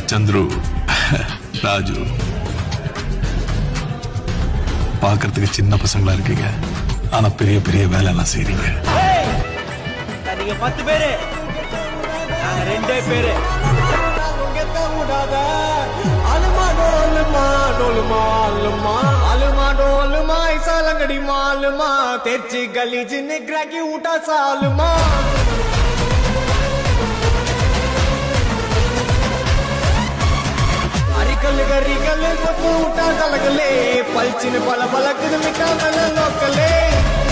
சந்துரு ராஜு பார்க்கறதுக்கு சின்ன பசங்களா இருக்கீங்க ஆனா பெரிய பெரிய வேலை எல்லாம் செய்றீங்க நீங்க பத்து பேரு நாங்க ரெண்டே பேரு அலுமா டோலுமா டோலுமா அலுமா அலுமா டோலுமா இசாலங்கடி மாலுமா తెచ్చి గలీజ్ నిగ్రహకి ఊట సాలుమా అరికల్ గరికల్ కొట్టు ఊట కలగలే పల్చిన పల పలకదు మిఠా మెల లోకలే